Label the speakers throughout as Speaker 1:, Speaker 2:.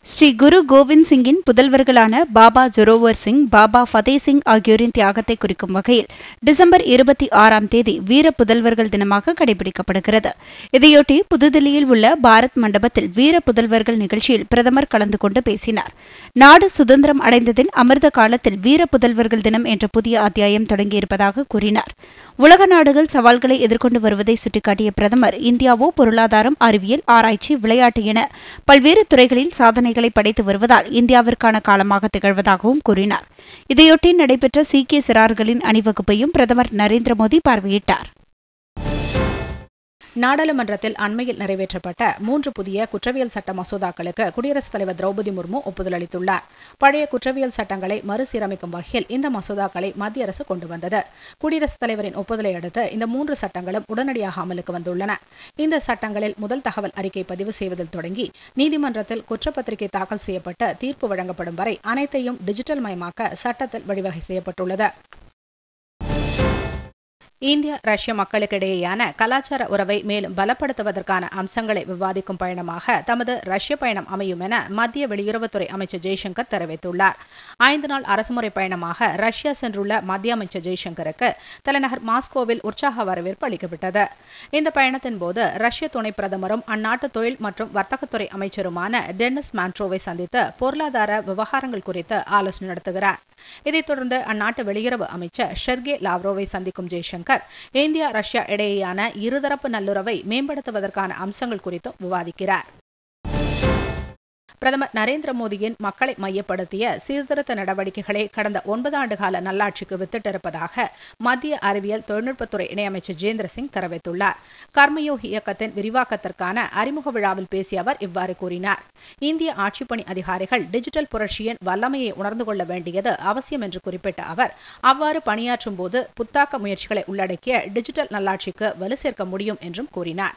Speaker 1: ஸ்ரீ குரு கோவிந்த் சிங்கின் புதல்வர்களான பாபா ஜொரோவர் சிங் பாபா ஃபதே சிங் ஆகியோரின் தியாகத்தை குறிக்கும் வகையில் டிசம்பர் இருபத்தி ஆறாம் தேதி வீர புதல்வர்கள் தினமாக கடைபிடிக்கப்படுகிறது இதையொட்டி புதுதில்லியில் உள்ள பாரத் மண்டபத்தில் வீர புதல்வர்கள் நிகழ்ச்சியில் பிரதமர் கலந்து கொண்டு பேசினார் நாடு சுதந்திரம் அடைந்ததின் அமிர்த காலத்தில் வீர புதல்வர்கள் தினம் என்ற புதிய அத்தியாயம் தொடங்கியிருப்பதாக கூறினார் உலக நாடுகள் சவால்களை எதிர்கொண்டு வருவதை சுட்டிக்காட்டிய பிரதமர் இந்தியாவோ பொருளாதாரம் அறிவியல் ஆராய்ச்சி விளையாட்டு என பல்வேறு துறைகளில் சாதனைகளை படைத்து வருவதால் இந்தியாவிற்கான காலமாக திகழ்வதாகவும் கூறினார் இதையொட்டி நடைபெற்ற சீக்கிய சிறார்களின் அணிவகுப்பையும் பிரதமர் நரேந்திர மோடி பார்வையிட்டார்
Speaker 2: நாடாளுமன்றத்தில் அண்மையில் நிறைவேற்றப்பட்ட மூன்று புதிய குற்றவியல் சட்ட மசோதாக்களுக்கு குடியரசுத் தலைவர் திரௌபதி முர்மு ஒப்புதல் அளித்துள்ளார் பழைய குற்றவியல் சட்டங்களை மறுசீரமைக்கும் வகையில் இந்த மசோதாக்களை மத்திய அரசு கொண்டு வந்தது குடியரசுத் தலைவரின் ஒப்புதலை அடுத்து இந்த மூன்று சட்டங்களும் உடனடியாக அமலுக்கு வந்துள்ளன இந்த சட்டங்களில் முதல் தகவல் அறிக்கை பதிவு செய்வதில் தொடங்கி நீதிமன்றத்தில் குற்றப்பத்திரிகை தாக்கல் செய்யப்பட்டு தீர்ப்பு வழங்கப்படும் வரை அனைத்தையும் டிஜிட்டல் மயமாக்க சட்டத்தில் வழிவகை செய்யப்பட்டுள்ளது இந்திய ரஷ்ய மக்களுக்கிடையேயான கலாச்சார உறவை மேலும் பலப்படுத்துவதற்கான அம்சங்களை விவாதிக்கும் பயணமாக தமது ரஷ்ய பயணம் அமையும் என மத்திய வெளியுறவுத்துறை அமைச்சர் ஜெய்சங்கர் தெரிவித்துள்ளார் ஐந்து நாள் அரசுமுறை பயணமாக ரஷ்யா சென்றுள்ள மத்திய அமைச்சர் ஜெய்சங்கருக்கு தலைநகர் மாஸ்கோவில் உற்சாக வரவேற்பு அளிக்கப்பட்டது இந்த பயணத்தின் போது ரஷ்ய துணை பிரதமரும் அந்நாட்டு தொழில் மற்றும் வர்த்தகத்துறை அமைச்சருமான டெனிஸ் மான்ட்ரோவை சந்தித்து பொருளாதார விவகாரங்கள் குறித்து ஆலோசனை நடத்துகிறார் இதைத் தொடர்ந்து அந்நாட்டு வெளியுறவு அமைச்சர் ஷெர்கே லாவ்ரோவை சந்திக்கும் ஜெய்சங்கர் இந்தியா ரஷ்யா இடையேயான இருதரப்பு நல்லுறவை மேம்படுத்துவதற்கான அம்சங்கள் குறித்தும் விவாதிக்கிறார் பிரதமர் நரேந்திர மோடியின் மக்களை மையப்படுத்திய சீர்திருத்த நடவடிக்கைகளை கடந்த ஒன்பது ஆண்டு கால நல்லாட்சிக்கு வித்திட்டிருப்பதாக மத்திய அறிவியல் தொழில்நுட்பத்துறை இணையமைச்சர் ஜிதேந்திர சிங் தெரிவித்துள்ளார் கர்மயோகி இயக்கத்தின் விரிவாக்கத்திற்கான அறிமுக விழாவில் பேசிய அவர் இவ்வாறு கூறினார் இந்திய ஆட்சிப்பணி அதிகாரிகள் டிஜிட்டல் புரட்சியின் வல்லமையை உணர்ந்து கொள்ள வேண்டியது அவசியம் என்று குறிப்பிட்ட அவர் அவ்வாறு பணியாற்றும் போது புத்தாக்க முயற்சிகளை உள்ளடக்கிய டிஜிட்டல் நல்லாட்சிக்கு வலு சேர்க்க முடியும் என்றும் கூறினார்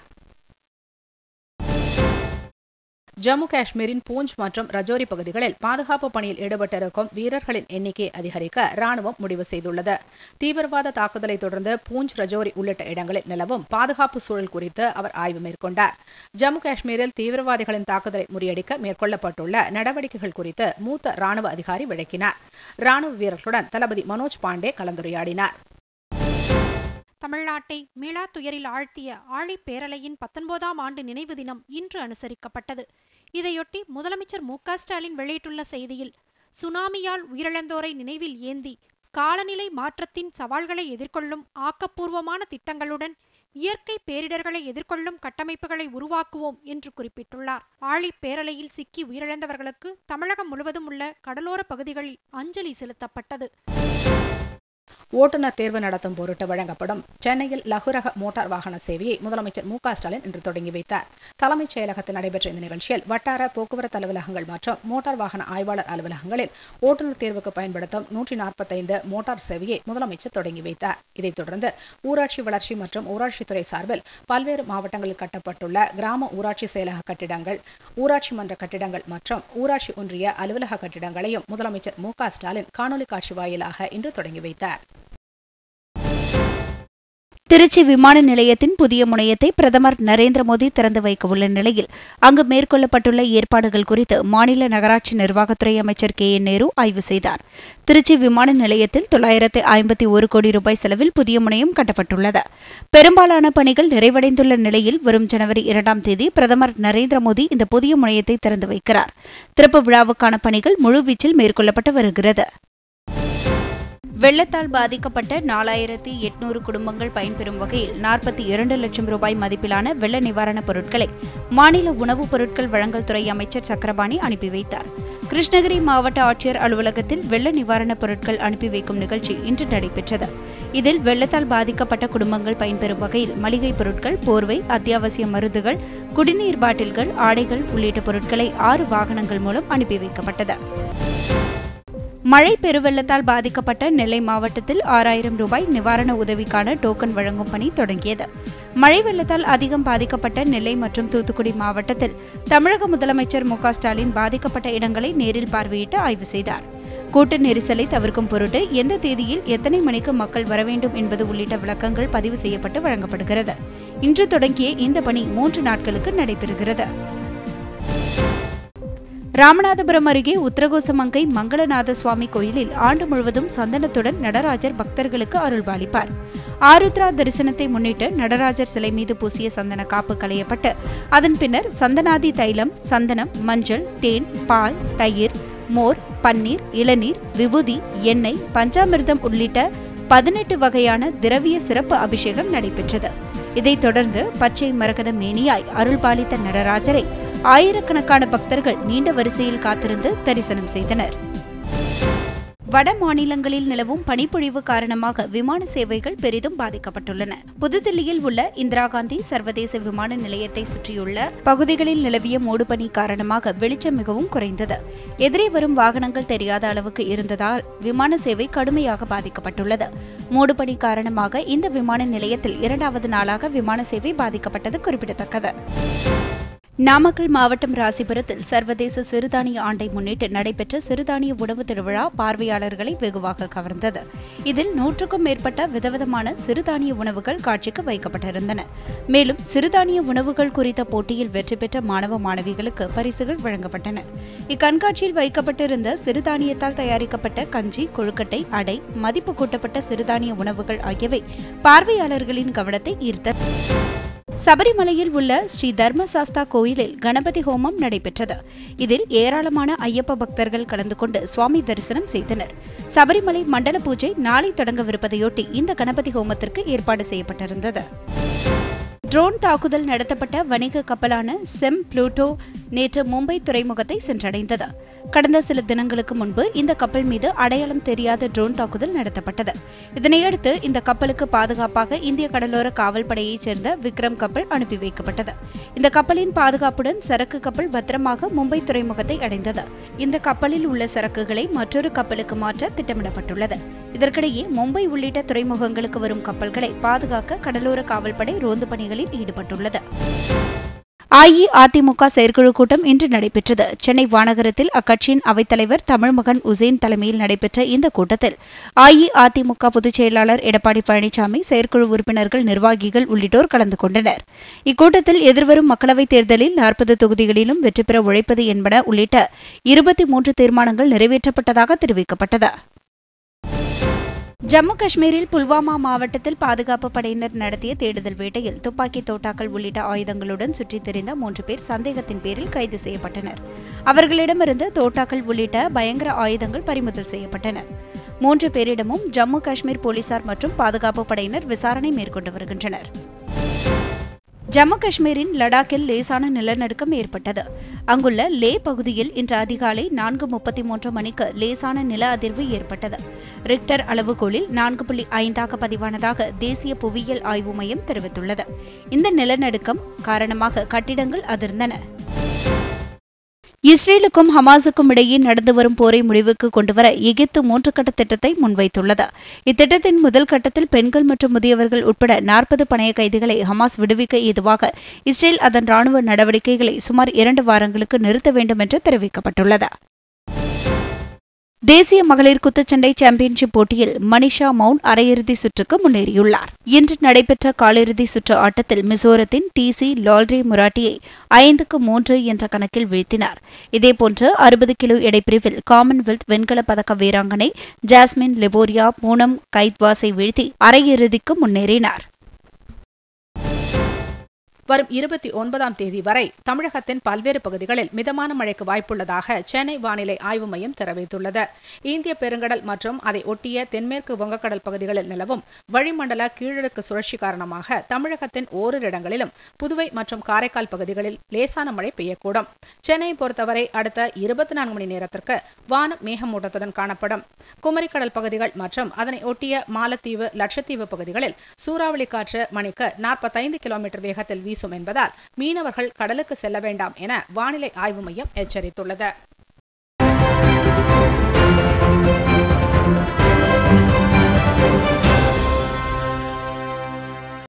Speaker 2: ஜம்மு காஷ்மீரின் பூஞ்ச் மற்றும் ரஜோரி பகுதிகளில் பாதுகாப்பு பணியில் ஈடுபட்டிருக்கும் வீரர்களின் எண்ணிக்கையை அதிகரிக்க ராணுவம் முடிவு செய்துள்ளது தீவிரவாத தாக்குதலை தொடர்ந்து பூஞ்ச் ரஜோரி உள்ளிட்ட இடங்களில் நிலவும் பாதுகாப்பு சூழல் குறித்து அவர் ஆய்வு மேற்கொண்டார் ஜம்மு காஷ்மீரில் தீவிரவாதிகளின் தாக்குதலை முறியடிக்க மேற்கொள்ளப்பட்டுள்ள நடவடிக்கைகள் குறித்து மூத்த ராணுவ அதிகாரி விளக்கினார் ராணுவ வீரர்களுடன் தளபதி மனோஜ் பாண்டே கலந்துரையாடினார்
Speaker 3: தமிழ்நாட்டை மீளா துயரில் ஆழ்த்திய ஆழிப் பேரலையின் பத்தொன்பதாம் ஆண்டு நினைவு தினம் இன்று அனுசரிக்கப்பட்டது இதையொட்டி முதலமைச்சர் மு ஸ்டாலின் வெளியிட்டுள்ள செய்தியில் சுனாமியால் உயிரிழந்தோரை நினைவில் ஏந்தி காலநிலை மாற்றத்தின் சவால்களை எதிர்கொள்ளும் ஆக்கப்பூர்வமான திட்டங்களுடன் இயற்கை பேரிடர்களை எதிர்கொள்ளும் கட்டமைப்புகளை உருவாக்குவோம் என்று குறிப்பிட்டுள்ளார் ஆழிப் பேரலையில் சிக்கி உயிரிழந்தவர்களுக்கு தமிழகம் முழுவதும் உள்ள கடலோர பகுதிகளில் அஞ்சலி செலுத்தப்பட்டது
Speaker 2: ஓட்டுநர் தேர்வு நடத்தும் பொருட்டு வழங்கப்படும் சென்னையில் லகுரக மோட்டார் வாகன சேவையை முதலமைச்சர் மு ஸ்டாலின் இன்று தொடங்கி வைத்தார் தலைமைச் செயலகத்தில் நடைபெற்ற இந்த நிகழ்ச்சியில் வட்டார போக்குவரத்து அலுவலகங்கள் மற்றும் மோட்டார் வாகன ஆய்வாளர் அலுவலகங்களில் ஓட்டுநர் தேர்வுக்கு பயன்படுத்தும் நூற்றி நாற்பத்தைந்து மோட்டார் சேவையை முதலமைச்சர் தொடங்கி வைத்தார் இதைத் தொடர்ந்து ஊராட்சி வளர்ச்சி மற்றும் ஊராட்சித்துறை சார்பில் பல்வேறு மாவட்டங்களில் கட்டப்பட்டுள்ள கிராம ஊராட்சி செயலக கட்டிடங்கள் ஊராட்சி மன்ற கட்டிடங்கள் மற்றும் ஊராட்சி ஒன்றிய அலுவலக கட்டிடங்களையும் முதலமைச்சர் மு ஸ்டாலின் காணொலி காட்சி வாயிலாக இன்று தொடங்கி வைத்தார்
Speaker 1: திருச்சி விமான நிலையத்தின் புதிய முனையத்தை பிரதமர் நரேந்திர மோடி திறந்து வைக்க உள்ள நிலையில் அங்கு மேற்கொள்ளப்பட்டுள்ள ஏற்பாடுகள் குறித்து மாநில நகராட்சி நிர்வாகத்துறை அமைச்சர் கே என் நேரு ஆய்வு செய்தார் திருச்சி விமான நிலையத்தில் தொள்ளாயிரத்து ஐம்பத்தி ஒரு கோடி ரூபாய் செலவில் புதிய முனையம் கட்டப்பட்டுள்ளது பெரும்பாலான பணிகள் நிறைவடைந்துள்ள நிலையில் வரும் ஜனவரி இரண்டாம் தேதி பிரதமர் நரேந்திர மோடி இந்த புதிய முனையத்தை திறந்து வைக்கிறார் திறப்பு விழாவுக்கான பணிகள் முழுவீச்சில் மேற்கொள்ளப்பட்டு வருகிறது வெள்ளத்தால் பாதிக்கப்பட்ட நாலாயிரத்தி எட்நூறு குடும்பங்கள் பயன்பெறும் வகையில் நாற்பத்தி இரண்டு லட்சம் ரூபாய் மதிப்பிலான வெள்ள நிவாரணப் பொருட்களை மாநில உணவுப் பொருட்கள் வழங்கல் துறை அமைச்சர் சக்கரபாணி அனுப்பி வைத்தார் கிருஷ்ணகிரி மாவட்ட ஆட்சியர் அலுவலகத்தில் வெள்ள நிவாரணப் பொருட்கள் அனுப்பி வைக்கும் நிகழ்ச்சி இன்று நடைபெற்றது இதில் வெள்ளத்தால் பாதிக்கப்பட்ட குடும்பங்கள் பயன்பெறும் வகையில் மளிகை பொருட்கள் போர்வை அத்தியாவசிய மருந்துகள் குடிநீர் பாட்டில்கள் ஆடைகள் உள்ளிட்ட பொருட்களை ஆறு வாகனங்கள் மூலம் அனுப்பி வைக்கப்பட்டது மழை பெருவெள்ளத்தால் பாதிக்கப்பட்ட நெல்லை மாவட்டத்தில் ஆறாயிரம் ரூபாய் நிவாரண உதவிக்கான டோக்கன் வழங்கும் பணி தொடங்கியது மழை வெள்ளத்தால் அதிகம் பாதிக்கப்பட்ட நெல்லை மற்றும் தூத்துக்குடி மாவட்டத்தில் தமிழக முதலமைச்சர் மு ஸ்டாலின் பாதிக்கப்பட்ட இடங்களை நேரில் பார்வையிட்டு ஆய்வு செய்தார் கூட்ட நெரிசலை தவிர்க்கும் பொருட்டு எந்த தேதியில் எத்தனை மணிக்கு மக்கள் வர வேண்டும் என்பது உள்ளிட்ட விளக்கங்கள் பதிவு செய்யப்பட்டு வழங்கப்படுகிறது இன்று தொடங்கிய இந்த பணி மூன்று நாட்களுக்கு நடைபெறுகிறது ராமநாதபுரம் அருகே உத்தரகோசமங்கை மங்களநாத சுவாமி கோயிலில் ஆண்டு முழுவதும் சந்தனத்துடன் நடராஜர் பக்தர்களுக்கு அருள்பாலிப்பார் ஆருத்ரா தரிசனத்தை முன்னிட்டு நடராஜர் சிலை மீது பூசிய சந்தன காப்பு களையப்பட்டு அதன் பின்னர் சந்தனாதி தைலம் சந்தனம் மஞ்சள் தேன் பால் தயிர் மோர் பன்னீர் இளநீர் விபூதி எண்ணெய் பஞ்சாமிர்தம் உள்ளிட்ட பதினெட்டு வகையான திரவிய சிறப்பு அபிஷேகம் நடைபெற்றது இதைத் தொடர்ந்து பச்சை மரகத மேனியாய் அருள்பாலித்த நடராஜரை ஆயிரக்கணக்கான பக்தர்கள் நீண்ட வரிசையில் காத்திருந்து தரிசனம் செய்தனர் வட மாநிலங்களில் நிலவும் பனிப்பொழிவு காரணமாக விமான சேவைகள் பெரிதும் பாதிக்கப்பட்டுள்ளன புதுதில்லியில் உள்ள இந்திரா காந்தி சர்வதேச விமான நிலையத்தை சுற்றியுள்ள பகுதிகளில் நிலவிய மூடுபனி காரணமாக வெளிச்சம் மிகவும் குறைந்தது எதிரே வரும் வாகனங்கள் தெரியாத அளவுக்கு இருந்ததால் விமான சேவை கடுமையாக பாதிக்கப்பட்டுள்ளது மூடுபனி காரணமாக இந்த விமான நிலையத்தில் இரண்டாவது நாளாக விமான சேவை பாதிக்கப்பட்டது குறிப்பிடத்தக்கது நாமக்கல் மாவட்டம் ராசிபுரத்தில் சர்வதேச சிறுதானிய ஆண்டை முன்னிட்டு நடைபெற்ற சிறுதானிய உணவு திருவிழா பார்வையாளர்களை வெகுவாக கவர்ந்தது இதில் நூற்றுக்கும் மேற்பட்ட விதவிதமான சிறுதானிய உணவுகள் காட்சிக்கு வைக்கப்பட்டிருந்தன மேலும் சிறுதானிய உணவுகள் குறித்த போட்டியில் வெற்றி பெற்ற மாணவ மாணவிகளுக்கு பரிசுகள் வழங்கப்பட்டன இக்கண்காட்சியில் வைக்கப்பட்டிருந்த சிறுதானியத்தால் தயாரிக்கப்பட்ட கஞ்சி கொழுக்கட்டை அடை மதிப்பு கூட்டப்பட்ட சிறுதானிய உணவுகள் ஆகியவை பார்வையாளர்களின் கவனத்தை ஈர்த்தது சபரிமலையில் உள்ள ஸ்ரீ தர்மசாஸ்தா கோயிலில் கணபதி ஹோமம் நடைபெற்றது இதில் ஏராளமான ஐயப்ப பக்தர்கள் கலந்து கொண்டு சுவாமி தரிசனம் செய்தனர் சபரிமலை மண்டல பூஜை நாளை தொடங்கவிருப்பதையொட்டி இந்த கணபதி ஹோமத்திற்கு ஏற்பாடு செய்யப்பட்டிருந்தது ட்ரோன் தாக்குதல் நடத்தப்பட்ட வணிக கப்பலான செம் புளூட்டோ நேற்று மும்பை துறைமுகத்தை சென்றடைந்தது கடந்த சில தினங்களுக்கு முன்பு இந்த கப்பல் மீது அடையாளம் தெரியாத ட்ரோன் தாக்குதல் நடத்தப்பட்டது இதனையடுத்து இந்த கப்பலுக்கு பாதுகாப்பாக இந்திய கடலோர காவல் படையைச் சேர்ந்த விக்ரம் கப்பல் அனுப்பி வைக்கப்பட்டது இந்த கப்பலின் பாதுகாப்புடன் சரக்கு கப்பல் பத்திரமாக மும்பை துறைமுகத்தை அடைந்தது இந்த கப்பலில் உள்ள சரக்குகளை மற்றொரு கப்பலுக்கு மாற்ற திட்டமிடப்பட்டுள்ளது இதற்கிடையே மும்பை உள்ளிட்ட துறைமுகங்களுக்கு வரும் கப்பல்களை பாதுகாக்க கடலோர காவல்படை ரோந்து பணிகளில் ஈடுபட்டுள்ளது அஇஅதிமுக செயற்குழு கூட்டம் இன்று நடைபெற்றது சென்னை வானகரத்தில் அக்கட்சியின் அவைத்தலைவர் தமிழ்மகன் உசேன் தலைமையில் நடைபெற்ற இந்த கூட்டத்தில் அஇஅதிமுக பொதுச் செயலாளர் எடப்பாடி பழனிசாமி செயற்குழு உறுப்பினர்கள் நிர்வாகிகள் உள்ளிட்டோர் கலந்து கொண்டனர் இக்கூட்டத்தில் எதிர்வரும் மக்களவைத் தேர்தலில் நாற்பது தொகுதிகளிலும் வெற்றி பெற உழைப்பது என்பன உள்ளிட்ட இருபத்தி மூன்று தீர்மானங்கள் நிறைவேற்றப்பட்டதாக தெரிவிக்கப்பட்டது ஜம்மு காஷ்மீரில் புல்வாமா மாவட்டத்தில் பாதுகாப்பு படையினர் நடத்திய தேடுதல் வேட்டையில் துப்பாக்கி தோட்டாக்கள் உள்ளிட்ட ஆயுதங்களுடன் சுற்றித் திரிந்த மூன்று பேர் சந்தேகத்தின் பேரில் கைது செய்யப்பட்டனர் அவர்களிடமிருந்து தோட்டாக்கள் உள்ளிட்ட பயங்கர ஆயுதங்கள் பறிமுதல் செய்யப்பட்டன மூன்று பேரிடமும் ஜம்மு காஷ்மீர் போலீசார் மற்றும் பாதுகாப்பு படையினர் விசாரணை மேற்கொண்டு வருகின்றனர் ஜம்மு காஷ்மீரின் லடாக்கில் லேசான நிலநடுக்கம் ஏற்பட்டது அங்குள்ள லே பகுதியில் இன்று அதிகாலை நான்கு முப்பத்தி மூன்று மணிக்கு லேசான நில அதிர்வு ஏற்பட்டது ரிக்டர் அளவுகோலில் நான்கு புள்ளி ஐந்தாக பதிவானதாக தேசிய புவியியல் ஆய்வு மையம் தெரிவித்துள்ளது இந்த நிலநடுக்கம் காரணமாக கட்டிடங்கள் அதிர்ந்தன இஸ்ரேலுக்கும் ஹமாஸுக்கும் இடையே நடந்து வரும் போரை முடிவுக்கு கொண்டுவர எகிப்து மூன்று கட்ட திட்டத்தை முன்வைத்துள்ளது இத்திட்டத்தின் முதல் கட்டத்தில் பெண்கள் மற்றும் முதியவர்கள் உட்பட நாற்பது பணைய கைதிகளை ஹமாஸ் விடுவிக்க ஏதுவாக இஸ்ரேல் அதன் ராணுவ நடவடிக்கைகளை சுமார் இரண்டு வாரங்களுக்கு நிறுத்த வேண்டும் என்று தெரிவிக்கப்பட்டுள்ளது தேசிய மகளிர் குத்துச்சண்டை சாம்பியன்ஷிப் போட்டியில் மனிஷா மவுண்ட் அரையிறுதி சுற்றுக்கு முன்னேறியுள்ளார் இன்று நடைபெற்ற காலிறுதி சுற்று ஆட்டத்தில் மிசோரத்தின் டி சி லால்ரே முராட்டியை ஐந்துக்கு மூன்று என்ற கணக்கில் வீழ்த்தினார் இதேபோன்று அறுபது கிலோ எடைப்பிரிவில் காமன்வெல்த் வெண்கலப் பதக்க வீராங்கனை ஜாஸ்மின் லெபோரியா பூனம் கைத்வாஸை வீழ்த்தி அரையிறுதிக்கு முன்னேறினார்
Speaker 2: வரும் இருபத்தி ஒன்பதாம் தேதி வரை தமிழகத்தின் பல்வேறு பகுதிகளில் மிதமான மழைக்கு வாய்ப்புள்ளதாக சென்னை வானிலை ஆய்வு மையம் தெரிவித்துள்ளது இந்திய பெருங்கடல் மற்றும் அதை ஒட்டிய தென்மேற்கு வங்கக்கடல் பகுதிகளில் நிலவும் வளிமண்டல கீழடுக்கு சுழற்சி காரணமாக தமிழகத்தின் ஓரிரு இடங்களிலும் புதுவை மற்றும் காரைக்கால் பகுதிகளில் லேசான மழை பெய்யக்கூடும் சென்னையை பொறுத்தவரை அடுத்த இருபத்தி நான்கு மணி நேரத்திற்கு வானம் மேகமூட்டத்துடன் காணப்படும் குமரிக்கடல் பகுதிகள் மற்றும் அதனை ஒட்டிய மாலத்தீவு லட்சத்தீவு பகுதிகளில் சூறாவளி காற்று மணிக்கு நாற்பத்தைந்து கிலோமீட்டர் வேகத்தில் வீசும் என்பதால் மீனவர்கள் கடலுக்கு செல்ல வேண்டாம் என வானிலை ஆய்வு மையம் எச்சரித்துள்ளது